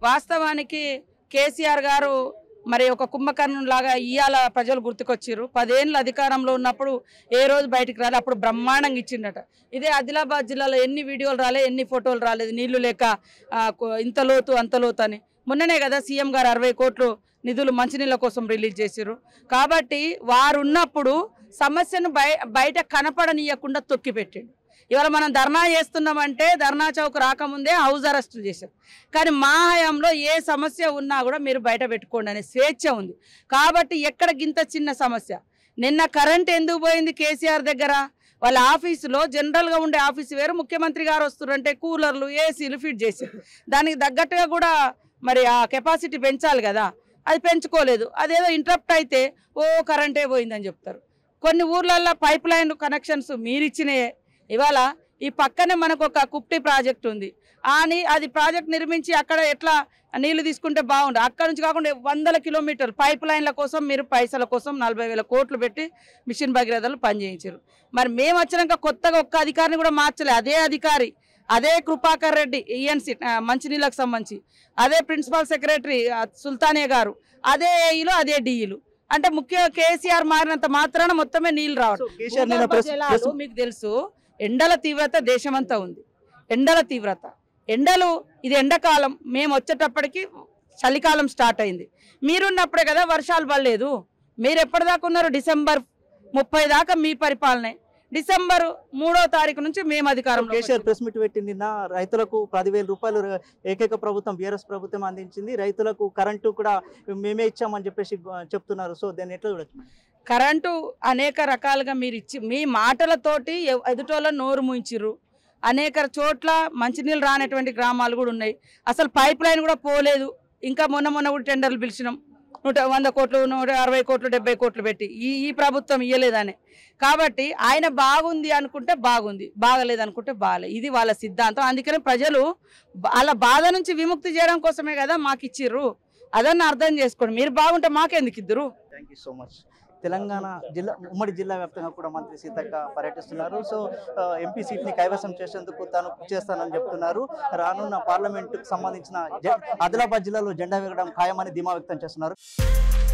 వాస్తవానికి కేసీఆర్ గారు మరి ఒక కుంభకర్ణం లాగా ఇవాళ ప్రజలు గుర్తుకొచ్చారు పదేళ్ళు అధికారంలో ఉన్నప్పుడు ఏ రోజు బయటికి రాలే అప్పుడు బ్రహ్మాండంగా ఇచ్చిండట ఇదే ఆదిలాబాద్ జిల్లాలో ఎన్ని వీడియోలు రాలే ఎన్ని ఫోటోలు రాలేదు నీళ్లు లేక ఆ, కొ- ఇంత లోతు అంత లోతు అని మొన్ననే కదా సీఎం గారు అరవై కోట్లు నిధులు మంచినీళ్ళ కోసం రిలీజ్ చేశారు కాబట్టి వారు ఉన్నప్పుడు సమస్యను బయ బయట కనపడనీయకుండా తొక్కిపెట్టిండు ఇవాళ మనం ధర్నా చేస్తున్నామంటే ధర్నా చౌక్ రాకముందే హౌస్ అరెస్ట్ చేశారు కానీ మా హయాంలో ఏ సమస్య ఉన్నా కూడా మీరు బయట పెట్టుకోండి అనే స్వేచ్ఛ ఉంది కాబట్టి ఎక్కడ గింత చిన్న సమస్య నిన్న కరెంట్ ఎందుకు పోయింది కేసీఆర్ దగ్గర వాళ్ళ ఆఫీసులో జనరల్గా ఉండే ఆఫీస్ వేరు ముఖ్యమంత్రి గారు వస్తున్నారంటే కూలర్లు ఏసీలు ఫిట్ చేశారు దానికి తగ్గట్టుగా కూడా మరి ఆ కెపాసిటీ పెంచాలి కదా అది పెంచుకోలేదు అదేదో ఇంటరప్ట్ అయితే ఓ కరెంటే పోయిందని చెప్తారు కొన్ని ఊర్లల్లో పైప్ లైన్ కనెక్షన్స్ మీరిచ్చినాయే ఇవాళ ఈ పక్కనే మనకు ఒక కుప్టి ప్రాజెక్ట్ ఉంది అని అది ప్రాజెక్ట్ నిర్మించి అక్కడ ఎట్లా నీళ్లు తీసుకుంటే బాగుండు అక్కడ నుంచి కాకుండా వందల కిలోమీటర్లు పైప్ లైన్ల కోసం మీరు పైసల కోసం నలభై వేల కోట్లు పెట్టి మిషన్ భగీరథలు పనిచేయించారు మరి మేము వచ్చినాక కొత్తగా ఒక్క అధికారిని కూడా మార్చలే అదే అధికారి అదే కృపాకర్ రెడ్డి ఈఎన్సి మంచినీళ్ళకి సంబంధించి అదే ప్రిన్సిపల్ సెక్రటరీ ఆ, సుల్తానే గారు అదే ఏఈలు అదే డిఈలు అంటే ముఖ్య కేసీఆర్ మారినంత మాత్రాన మొత్తమే నీళ్లు సో రావడం కేసీఆర్ నిన్న భూగర్భ ప్రెస్ జలాలు ప్రెస్ మీకు తెలుసు ఎండల తీవ్రత దేశమంతా ఉంది ఎండల తీవ్రత ఎండలు ఇది ఎండాకాలం మేము వచ్చేటప్పటికి చలికాలం స్టార్ట్ అయింది మీరున్నప్పుడే కదా వర్షాలు పడలేదు మీరు ఎప్పటిదాకా ఉన్నారు డిసెంబర్ ముప్పై దాకా మీ పరిపాలనే డిసెంబర్ మూడో తారీఖు నుంచి మేము అధికారంలో కేసీఆర్ ప్రెస్ మీట్ పెట్టి నిన్న రైతులకు పదివేల రూపాయలు ర- ఏకైక ప్రభుత్వం బీఆర్ఎస్ ప్రభుత్వం అందించింది రైతులకు కరెంటు కూడా మేమే ఇచ్చామని చెప్పేసి గ- చెప్తున్నారు సో దాన్ని ఎట్లా చూడొచ్చు కరెంటు అనేక రకాలుగా మీరు ఇచ్చి మీ మాటలతోటి ఎవ్- ఎదుటోళ్ళ నోరు ముంచిర్రు అనేక చోట్ల మంచినీళ్ళు రానటువంటి గ్రామాలు కూడా ఉన్నాయి అసలు పైప్ లైన్ కూడా పోలేదు ఇంకా మొన్న మొన్న కూడా టెండర్లు పిలిచినాం నూట వంద కోట్లు నూట అరవై కోట్లు డెబ్బై కోట్లు పెట్టి ఈ ఈ ప్రభుత్వం ఇయ్యలేదని కాబట్టి ఆయన బాగుంది అనుకుంటే బాగుంది బాగలేదు అనుకుంటే బాగలేదు ఇది వాళ్ళ సిద్ధాంతం అందుకని ప్రజలు వాళ్ళ బాధ నుంచి విముక్తి చేయడం కోసమే కదా మాకు ఇచ్చిర్రు అదన్న అర్థం చేసుకోండి మీరు బాగుంటే మాకెందుకు ఇద్దరు thank you so much Telangana జిల్లా ఉమ్మడి జిల్లా వ్యాప్తంగా కూడా మంత్రి సీతక్క పర్యటిస్తున్నారు సో ఆ, ఎంపీ సీట్ని కైవసం చేసేందుకు తాను కృషి చేస్తానని చెప్తున్నారు రానున్న పార్లమెంటుకు సంబంధించిన జ- ఆదిలాబాద్ జిల్లాలో జెండా ఎగరడం ఖాయమని ధీమా వ్యక్తం చేస్తున్నారు